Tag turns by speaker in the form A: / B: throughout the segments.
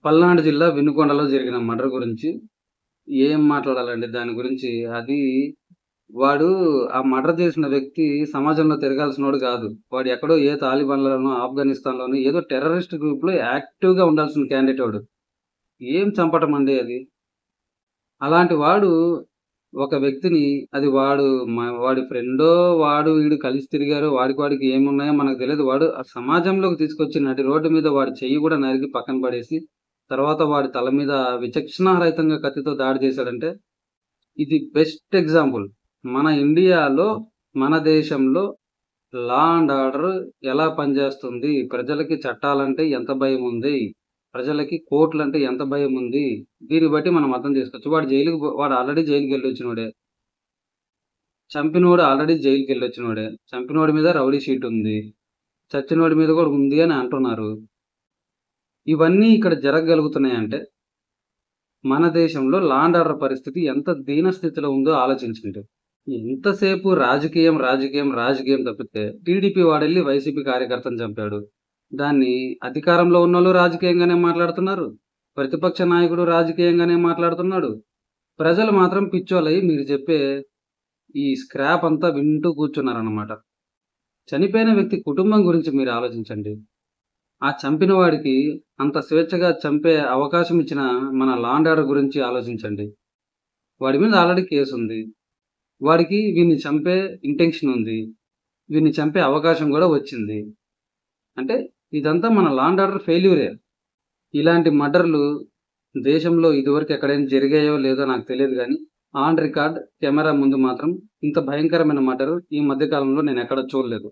A: పల్నాడు జిల్లా వినుకొండలో జరిగిన మర్డర్ గురించి ఏం మాట్లాడాలండి దాని గురించి అది వాడు ఆ మర్డర్ చేసిన వ్యక్తి సమాజంలో తిరగాల్సినోడు కాదు వాడు ఎక్కడో ఏ తాలిబాన్లలోనో ఆఫ్ఘనిస్తాన్లోనో ఏదో టెర్రరిస్ట్ గ్రూప్లో యాక్టివ్గా ఉండాల్సిన క్యాండిడేట్ వాడు ఏం చంపటం అండి అది అలాంటి వాడు ఒక వ్యక్తిని అది వాడు మ- వాడి ఫ్రెండో వాడు వీడు కలిసి తిరిగారో వాడికి వాడికి ఏమున్నాయో మనకు తెలియదు వాడు ఆ సమాజంలోకి తీసుకొచ్చి నడి రోడ్డు మీద వాడి చెయ్యి కూడా నరికి పక్కన పడేసి తర్వాత వాడి తల మీద విచక్షణారహితంగా కత్తితో దాడి చేశాడంటే ఇది బెస్ట్ ఎగ్జాంపుల్ మన ఇండియాలో మన దేశంలో లా అండ్ ఆర్డర్ ఎలా పనిచేస్తుంది ప్రజలకి చట్టాలంటే ఎంత భయం ఉంది ప్రజలకి కోర్టులు అంటే ఎంత భయం ఉంది దీన్ని బట్టి మనం అర్థం చేసుకోవచ్చు వాడు జైలుకి పో- వాడు ఆల్రెడీ జైలుకి వెళ్ళి వచ్చినోడే చంపినోడు ఆల్రెడీ జైలుకి వెళ్ళి వచ్చినోడే చంపినోడి మీద రౌడీ షీట్ ఉంది చచ్చినోడి మీద కూడా ఉంది అని అంటున్నారు ఇవన్నీ ఇక్కడ జరగగలుగుతున్నాయంటే మన దేశంలో లా అండ్ ఆర్డర్ పరిస్థితి ఎంత దీన స్థితిలో ఉందో ఆలోచించండి ఎంతసేపు రాజకీయం రాజకీయం రాజకీయం తప్పితే టీడీపీ వాడెళ్ళి వైసీపీ కార్యకర్తను చంపాడు దాన్ని అధికారంలో ఉన్న వాళ్ళు రాజకీయంగానే మాట్లాడుతున్నారు ప్రతిపక్ష నాయకుడు రాజకీయంగానే మాట్లాడుతున్నాడు ప్రజలు మాత్రం పిచ్చోళ్ళయి మీరు చెప్పే ఈ స్క్రాప్ అంతా వింటూ కూర్చున్నారన్నమాట చనిపోయిన వ్యక్తి కుటుంబం గురించి మీరు ఆలోచించండి ఆ చంపిన వాడికి అంత స్వేచ్ఛగా చంపే అవకాశం ఇచ్చిన మన లాండ్ ఆర్డర్ గురించి ఆలోచించండి వాడి మీద ఆల్రెడీ కేసు ఉంది వాడికి వీడిని చంపే ఇంటెన్షన్ ఉంది వీడిని చంపే అవకాశం కూడా వచ్చింది అంటే ఇదంతా మన లాండ్ ఆర్డర్ ఫెయిల్యూరే ఇలాంటి మర్డర్లు దేశంలో ఇదివరకు ఎక్కడైనా జరిగాయో లేదో నాకు తెలియదు కానీ ఆన్ రికార్డ్ కెమెరా ముందు మాత్రం ఇంత భయంకరమైన మర్డర్ ఈ మధ్య కాలంలో నేను ఎక్కడ చూడలేదు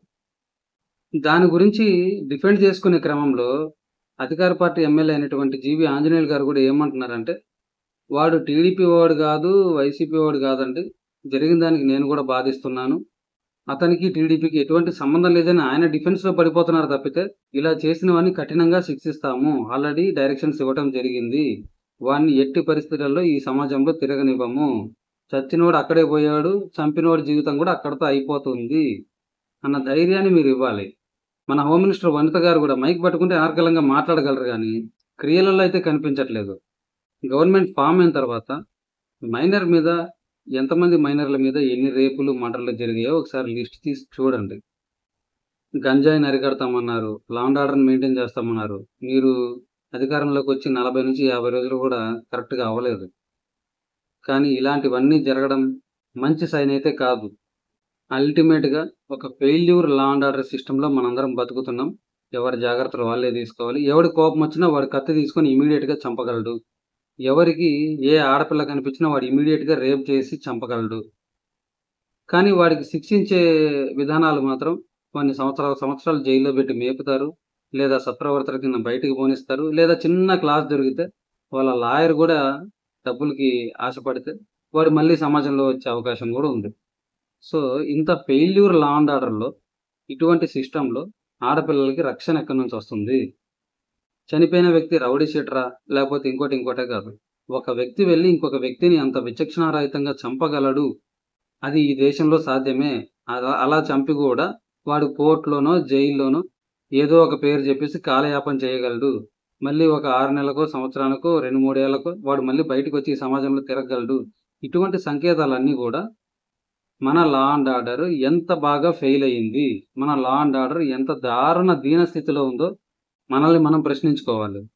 A: దాని గురించి డిఫెండ్ చేసుకునే క్రమంలో అధికార పార్టీ ఎమ్మెల్యే అయినటువంటి జీవి ఆంజనేయులు గారు కూడా ఏమంటున్నారంటే వాడు టీడీపీ వాడు కాదు వైసీపీ వాడు కాదండి జరిగిన దానికి నేను కూడా బాధిస్తున్నాను అతనికి టీడీపీకి ఎటువంటి సంబంధం లేదని ఆయన డిఫెన్స్లో పడిపోతున్నారు తప్పితే ఇలా చేసినవన్నీ కఠినంగా శిక్షిస్తాము ఆల్రెడీ డైరెక్షన్స్ ఇవ్వటం జరిగింది వాడిని ఎట్టి పరిస్థితుల్లో ఈ సమాజంలో తిరగనివ్వము చచ్చినోడు అక్కడే పోయాడు చంపినోడి జీవితం కూడా అక్కడితో అయిపోతుంది అన్న ధైర్యాన్ని మీరు ఇవ్వాలి మన హోమ్ మినిస్టర్ వనిత గారు కూడా మైక్ పట్టుకుంటే అనర్గళంగా మాట్లాడగలరు కానీ క్రియలలో అయితే కనిపించట్లేదు గవర్నమెంట్ ఫామ్ అయిన తర్వాత మైనర్ మీద ఎంతమంది మైనర్ల మీద ఎన్ని రేపులు మర్డర్లు జరిగాయో ఒకసారి లిస్ట్ తీసి చూడండి గంజాయిని అరికడతామన్నారు లాండ్ ఆర్డర్ని మెయింటైన్ చేస్తామన్నారు మీరు అధికారంలోకి వచ్చి నలభై నుంచి యాభై రోజులు కూడా కరెక్ట్గా అవ్వలేదు కానీ ఇలాంటివన్నీ జరగడం మంచి సైన్ అయితే కాదు అల్టిమేట్గా ఒక ఫెయిల్యూర్ లా అండ్ ఆర్డర్ సిస్టంలో మనందరం బతుకుతున్నాం ఎవరి జాగ్రత్తలు వాళ్ళే తీసుకోవాలి ఎవడి కోపం వచ్చినా వాడు కత్తి తీసుకొని ఇమీడియట్గా చంపగలడు ఎవరికి ఏ ఆడపిల్ల కనిపించినా వాడు ఇమీడియట్గా రేప్ చేసి చంపగలడు కానీ వాడికి శిక్షించే విధానాలు మాత్రం కొన్ని సంవత్సరాల సంవత్సరాలు జైల్లో పెట్టి మేపుతారు లేదా సత్ప్రవర్తన కింద బయటికి పోనిస్తారు లేదా చిన్న క్లాస్ దొరికితే వాళ్ళ లాయర్ కూడా డబ్బులకి ఆశపడితే వాడు మళ్ళీ సమాజంలో వచ్చే అవకాశం కూడా ఉంది సో ఇంత ఫెయిల్యూర్ లా అండ్ ఆర్డర్లో ఇటువంటి సిస్టంలో ఆడపిల్లలకి రక్షణ ఎక్కడి నుంచి వస్తుంది చనిపోయిన వ్యక్తి రౌడీ షీటరా లేకపోతే ఇంకోటి ఇంకోటే కాదు ఒక వ్యక్తి వెళ్ళి ఇంకొక వ్యక్తిని అంత విచక్షణారహితంగా చంపగలడు అది ఈ దేశంలో సాధ్యమే అలా అలా చంపి కూడా వాడు కోర్టులోనో జైల్లోనో ఏదో ఒక పేరు చెప్పేసి కాలయాపన చేయగలడు మళ్ళీ ఒక ఆరు నెలలకో సంవత్సరానికో రెండు మూడేళ్లకో వాడు మళ్ళీ బయటకు వచ్చి ఈ సమాజంలో తిరగగలడు ఇటువంటి సంకేతాలన్నీ కూడా మన లా అండ్ ఆర్డర్ ఎంత బాగా ఫెయిల్ అయ్యింది మన లా అండ్ ఆర్డర్ ఎంత దారుణ దీన స్థితిలో ఉందో మనల్ని మనం ప్రశ్నించుకోవాలి